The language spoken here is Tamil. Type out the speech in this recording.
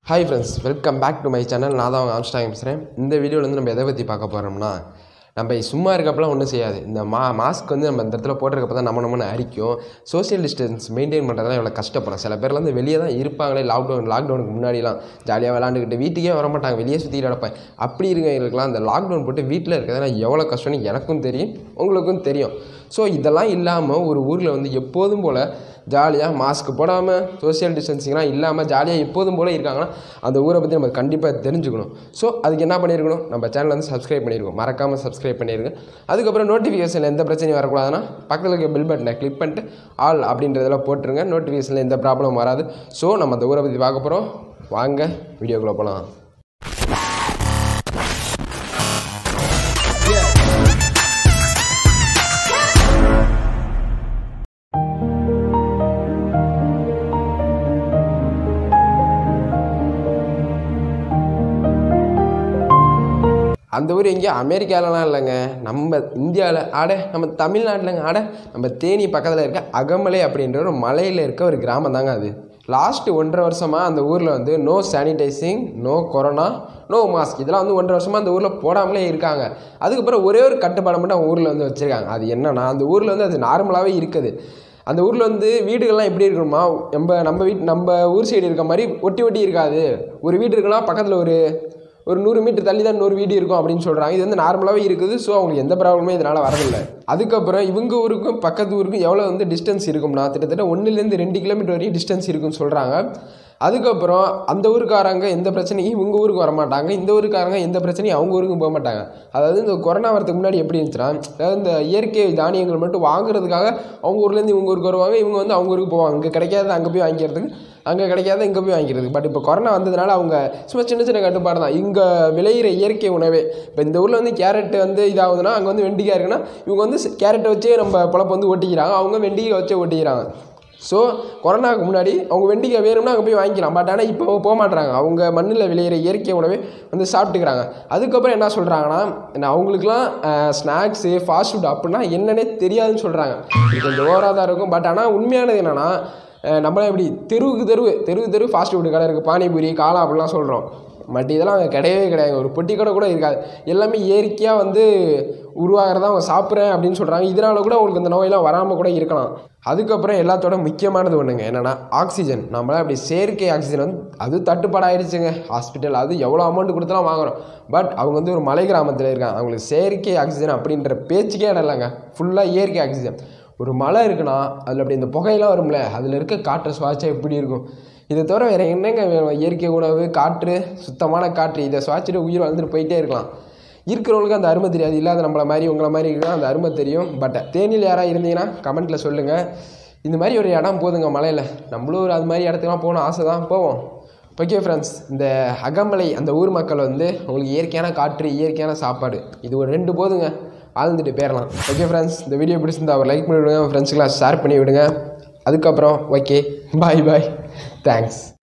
hi friends welcome back to my channel நான் தான் அவங்க ஆன்ஸ்டாங் பேசுகிறேன் இந்த வீடியோவில் வந்து நம்ம எதை பற்றி பார்க்க போகிறோம்னா நம்ம சும்மா இருக்கப்பலாம் ஒன்றும் செய்யாது இந்த மா மாஸ்க் வந்து நம்ம இந்த இடத்துல போட்டிருக்கப்ப தான் நம்ம நம்மன்னு அரிக்கும் சோஷியல் டிஸ்டன்ஸ் மெயின்டைன் பண்ணுறதுலாம் எவ்வளோ கஷ்டப்படும் சில பேர்லாம் வந்து வெளியே தான் இருப்பாங்களே லாக்டவுன் லாக்டவுனுக்கு முன்னாடிலாம் ஜாலியாக விளாண்டுக்கிட்டு வீட்டுக்கே வர மாட்டாங்க வெளியே சுற்றிட்டு கிடப்பேன் அப்படி இருக்கவங்களுக்குலாம் அந்த லாக்டவுன் போட்டு வீட்டில் இருக்கிறதுனா எவ்வளோ கஷ்டம்னு எனக்கும் தெரியும் உங்களுக்கும் தெரியும் ஸோ இதெல்லாம் இல்லாமல் ஒரு ஊரில் வந்து எப்போதும் போல் ஜாலியாக மாஸ்க் போடாமல் சோஷியல் டிஸ்டன்சிங்லாம் இல்லாமல் ஜாலியாக எப்போதும் போல் இருக்காங்கன்னா அந்த ஊரை பற்றி நம்ம கண்டிப்பாக தெரிஞ்சுக்கணும் ஸோ அதுக்கு என்ன பண்ணியிருக்கணும் நம்ம சேனல் வந்து சப்ஸ்கிரைப் பண்ணியிருக்கோம் மறக்காமல் சப்ஸ்கிரைப் பண்ணியிருங்க அதுக்கப்புறம் நோட்டிஃபிகேஷனில் எந்த பிரச்சனையும் வரக்கூடாதுன்னா பக்கத்தில் இருக்க பில் பட்டனை கிளிக் பண்ணிட்டு ஆல் அப்படின்றதெல்லாம் போட்டுருங்க நோட்டிஃபிகேஷனில் எந்த ப்ராப்ளம் வராது ஸோ நம்ம அந்த ஊரை பற்றி பார்க்க போகிறோம் வாங்க வீடியோக்குள்ளே போகலாம் அந்த ஊர் எங்கேயோ அமெரிக்காலலாம் இல்லைங்க நம்ம இந்தியாவில் ஆட நம்ம தமிழ்நாட்டிலங்க ஆட நம்ம தேனி பக்கத்தில் இருக்க அகமலை அப்படின்ற ஒரு மலையில் இருக்க ஒரு கிராமம் தாங்க அது லாஸ்ட்டு ஒன்றரை வருஷமாக அந்த ஊரில் வந்து no sanitising no corona no mask இதெல்லாம் வந்து ஒன்றரை வருஷமாக அந்த ஊரில் போடாமலே இருக்காங்க அதுக்கப்புறம் ஒரே ஒரு கட்டுப்பாடு மட்டும் அவங்க ஊரில் வந்து வச்சுருக்காங்க அது என்னன்னா அந்த ஊரில் வந்து அது நார்மலாகவே இருக்குது அந்த ஊரில் வந்து வீடுகள்லாம் எப்படி இருக்கணுமா நம்ம நம்ம வீட் நம்ம ஊர் சைடு இருக்க மாதிரி ஒட்டி ஒட்டி இருக்காது ஒரு வீடு இருக்குன்னா பக்கத்தில் ஒரு ஒரு நூறு மீட்டர் தள்ளி தான் நூறு வீடு இருக்கும் அப்படின்னு சொல்கிறாங்க இது வந்து நார்மலாகவே இருக்குது ஸோ அவங்களுக்கு எந்த ப்ராப்ளமே இதனால் வரதில்லை அதுக்கப்புறம் இவங்க ஊருக்கும் பக்கத்து ஊருக்கும் எவ்வளோ வந்து டிஸ்டன்ஸ் இருக்கும்னா கிட்டத்தட்ட ஒன்றுலேருந்து ரெண்டு கிலோமீட்டர் வரையும் டிஸ்டன்ஸ் இருக்குன்னு சொல்கிறாங்க அதுக்கப்புறம் அந்த ஊருக்காரங்க எந்த பிரச்சனையும் இவங்க ஊருக்கு வர மாட்டாங்க இந்த ஊருக்காரங்க எந்த பிரச்சனையும் அவங்க ஊருக்கும் போக மாட்டாங்க அதாவது இந்த கொரோனா வரதுக்கு முன்னாடி எப்படி இருந்துச்சுன்னா அதாவது இந்த இயற்கை தானியங்கள் மட்டும் வாங்குறதுக்காக அவங்க ஊர்லேருந்து இவங்க ஊருக்கு வருவாங்க இவங்க வந்து அவங்க ஊருக்கு போவாங்க இங்கே கிடைக்காத அங்கே போய் வாங்கிக்கிறதுக்கு அங்கே கிடைக்காத இங்கே போய் வாங்கிக்கிறது பட் இப்போ கொரோனா வந்ததுனால அவங்க சும்மா சின்ன சின்ன கட்டுப்பாடு தான் இங்கே விளையிற இயற்கை உணவே இப்போ இந்த ஊரில் வந்து கேரட் வந்து இதாகுதுன்னா அங்கே வந்து வெண்டிக்காய் இருக்குன்னா இவங்க வந்து கேரட்டை வச்சே நம்ம பொழப்பு வந்து ஓட்டிக்கிறாங்க அவங்க வெண்டிக்காய் வச்சே ஓட்டிக்கிறாங்க ஸோ கொரோனாவுக்கு முன்னாடி அவங்க வெண்டிக்காய் வேணும்னா அங்கே போய் வாங்கிக்கலாம் பட் ஆனால் இப்போ போக மாட்டாங்க அவங்க மண்ணில் விளையிற இயற்கை உணவே வந்து சாப்பிட்டுக்கிறாங்க அதுக்கப்புறம் என்ன சொல்கிறாங்கன்னா என்ன அவங்களுக்குலாம் ஸ்நாக்ஸு ஃபாஸ்ட் ஃபுட் அப்படின்னா என்னன்னே தெரியாதுன்னு சொல்கிறாங்க இது கொஞ்சம் ஓவராக தான் இருக்கும் பட் ஆனால் உண்மையானது என்னென்னா நம்மளாம் எப்படி தெருவுக்கு தெருவு தெருவு தெரு ஃபாஸ்ட் ஃபுட் கடை இருக்குது பானிபூரி காளா அப்படிலாம் சொல்கிறோம் பட் இதெல்லாம் அங்கே கிடையவே கிடையாது ஒரு பொட்டி கடை கூட இருக்காது எல்லாமே இயற்கையாக வந்து உருவாகிறதா அவங்க சாப்பிட்றேன் அப்படின்னு சொல்கிறாங்க இதனால கூட அவங்களுக்கு இந்த நோயெல்லாம் வராமல் கூட இருக்கலாம் அதுக்கப்புறம் எல்லாத்தோட முக்கியமானது ஒன்றுங்க என்னென்னா ஆக்சிஜன் நம்மளாம் அப்படி செயற்கை ஆக்சிஜன் வந்து அது தட்டுப்பாடாயிருச்சுங்க ஹாஸ்பிட்டல் அது எவ்வளோ அமௌண்ட் கொடுத்தாலும் வாங்குறோம் பட் அவங்க வந்து ஒரு மலை கிராமத்தில் இருக்காங்க அவங்களுக்கு செயற்கை ஆக்சிஜன் அப்படின்ற பேச்சுக்கே இடம் இல்லைங்க ஃபுல்லாக இயற்கை ஆக்சிஜன் ஒரு மலை இருக்குன்னா அதில் அப்படி இந்த புகையெல்லாம் வரும்ல அதில் இருக்க காற்றை சுவாச்சா எப்படி இருக்கும் இதை தவிர வேறு என்னங்க வேணும் இயற்கை உணவு காற்று சுத்தமான காற்று இதை சுவாச்சிட்டு உயிர் வாழ்ந்துட்டு போயிட்டே இருக்கலாம் இருக்கிறவங்களுக்கு அந்த அருமை தெரியாது இல்லாத நம்மளை மாதிரி உங்களை மாதிரி இருந்தால் அந்த அருமை தெரியும் பட் தேனியில் யாராக இருந்தீங்கன்னா கமெண்ட்டில் சொல்லுங்கள் இந்த மாதிரி ஒரு இடம் போதுங்க மலையில் நம்மளும் ஒரு அது மாதிரி இடத்துக்குலாம் போகணும் ஆசை தான் போவோம் ஓகே ஃப்ரெண்ட்ஸ் இந்த அகமலை அந்த ஊர் மக்கள் வந்து உங்களுக்கு இயற்கையான காற்று இயற்கையான சாப்பாடு இது ஒரு ரெண்டு போதுங்க வாழ்ந்துட்டு போயிடலாம் ஓகே ஃப்ரெண்ட்ஸ் இந்த வீடியோ பிடிச்சிருந்தா அவர் லைக் பண்ணி விடுங்க ஃப்ரெண்ட்ஸுக்கெலாம் ஷேர் பண்ணி விடுங்க அதுக்கப்புறம் ஓகே பாய் பாய் தேங்க்ஸ்